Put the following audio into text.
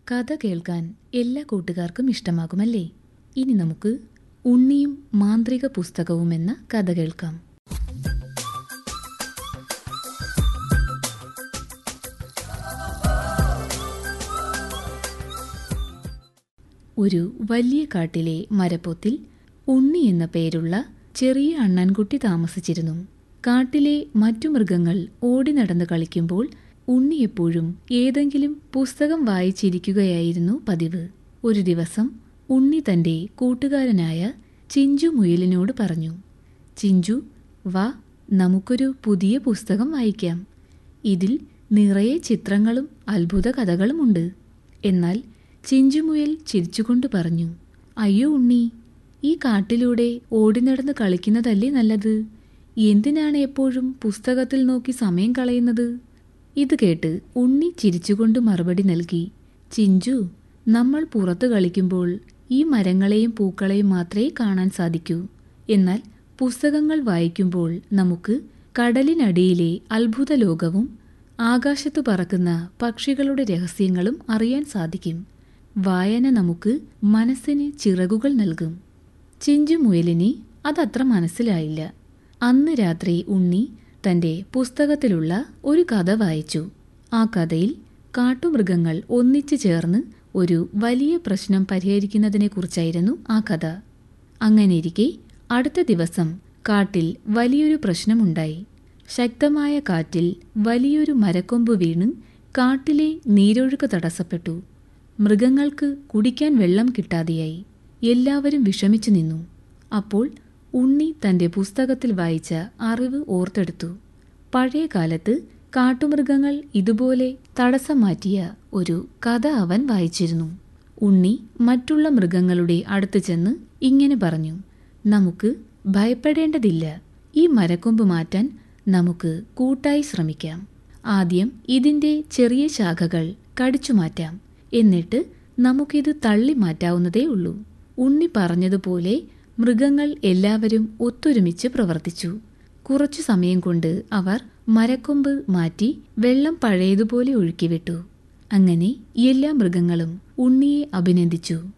കഥ കേൾക്കാൻ എല്ലാ കൂട്ടുകാർക്കും ഇഷ്ടമാകുമല്ലേ ഇനി നമുക്ക് ഉണ്ണിയും മാന്ത്രിക പുസ്തകവും എന്ന കഥ കേൾക്കാം ഒരു വലിയ കാട്ടിലെ മരപ്പൊത്തിൽ ഉണ്ണി എന്ന പേരുള്ള ചെറിയ അണ്ണൻകുട്ടി താമസിച്ചിരുന്നു കാട്ടിലെ മറ്റു മൃഗങ്ങൾ ഓടി നടന്ന് കളിക്കുമ്പോൾ ഉണ്ണി എപ്പോഴും ഏതെങ്കിലും പുസ്തകം വായിച്ചിരിക്കുകയായിരുന്നു പതിവ് ഒരു ദിവസം ഉണ്ണി തന്റെ കൂട്ടുകാരനായ ചിഞ്ചു മുയലിനോട് പറഞ്ഞു ചിഞ്ചു വാ നമുക്കൊരു പുതിയ പുസ്തകം വായിക്കാം ഇതിൽ നിറയെ ചിത്രങ്ങളും അത്ഭുത കഥകളുമുണ്ട് എന്നാൽ ചിഞ്ചുമുയൽ ചിരിച്ചുകൊണ്ട് പറഞ്ഞു അയ്യോ ഉണ്ണി ഈ കാട്ടിലൂടെ ഓടി നടന്ന് കളിക്കുന്നതല്ലേ നല്ലത് എന്തിനാണ് എപ്പോഴും പുസ്തകത്തിൽ നോക്കി സമയം കളയുന്നത് ഇത് കേട്ട് ഉണ്ണി ചിരിച്ചുകൊണ്ട് മറുപടി നൽകി ചിഞ്ചു നമ്മൾ പുറത്ത് കളിക്കുമ്പോൾ ഈ മരങ്ങളെയും പൂക്കളെയും മാത്രമേ കാണാൻ സാധിക്കൂ എന്നാൽ പുസ്തകങ്ങൾ വായിക്കുമ്പോൾ നമുക്ക് കടലിനടിയിലെ അത്ഭുത ലോകവും ആകാശത്തു പറക്കുന്ന പക്ഷികളുടെ രഹസ്യങ്ങളും അറിയാൻ സാധിക്കും വായന നമുക്ക് മനസ്സിന് ചിറകുകൾ നൽകും ചിഞ്ചു മുയലിന് അതത്ര മനസ്സിലായില്ല അന്ന് രാത്രി ഉണ്ണി തന്റെ പുസ്തകത്തിലുള്ള ഒരു കഥ വായിച്ചു ആ കഥയിൽ കാട്ടുമൃഗങ്ങൾ ഒന്നിച്ചു ചേർന്ന് ഒരു വലിയ പ്രശ്നം പരിഹരിക്കുന്നതിനെക്കുറിച്ചായിരുന്നു ആ കഥ അങ്ങനെയിരിക്കെ അടുത്ത ദിവസം കാട്ടിൽ വലിയൊരു പ്രശ്നമുണ്ടായി ശക്തമായ കാറ്റിൽ വലിയൊരു മരക്കൊമ്പ് വീണ് കാട്ടിലെ നീരൊഴുക്ക് തടസ്സപ്പെട്ടു മൃഗങ്ങൾക്ക് കുടിക്കാൻ വെള്ളം കിട്ടാതെയായി എല്ലാവരും വിഷമിച്ചു നിന്നു അപ്പോൾ ഉണ്ണി തന്റെ പുസ്തകത്തിൽ വായിച്ച അറിവ് ഓർത്തെടുത്തു പഴയ കാലത്ത് കാട്ടുമൃഗങ്ങൾ ഇതുപോലെ തടസ്സം മാറ്റിയ ഒരു കഥ അവൻ വായിച്ചിരുന്നു ഉണ്ണി മറ്റുള്ള മൃഗങ്ങളുടെ അടുത്ത് ചെന്ന് ഇങ്ങനെ പറഞ്ഞു നമുക്ക് ഭയപ്പെടേണ്ടതില്ല ഈ മരക്കൊമ്പ് മാറ്റാൻ നമുക്ക് കൂട്ടായി ശ്രമിക്കാം ആദ്യം ഇതിന്റെ ചെറിയ ശാഖകൾ കടിച്ചു മാറ്റാം എന്നിട്ട് നമുക്കിത് തള്ളി മാറ്റാവുന്നതേ ഉള്ളൂ ഉണ്ണി പറഞ്ഞതുപോലെ മൃഗങ്ങൾ എല്ലാവരും ഒത്തൊരുമിച്ച് പ്രവർത്തിച്ചു കുറച്ചു സമയം കൊണ്ട് അവർ മരക്കൊമ്പ് മാറ്റി വെള്ളം പഴയതുപോലെ ഒഴുക്കിവിട്ടു അങ്ങനെ എല്ലാ മൃഗങ്ങളും ഉണ്ണിയെ അഭിനന്ദിച്ചു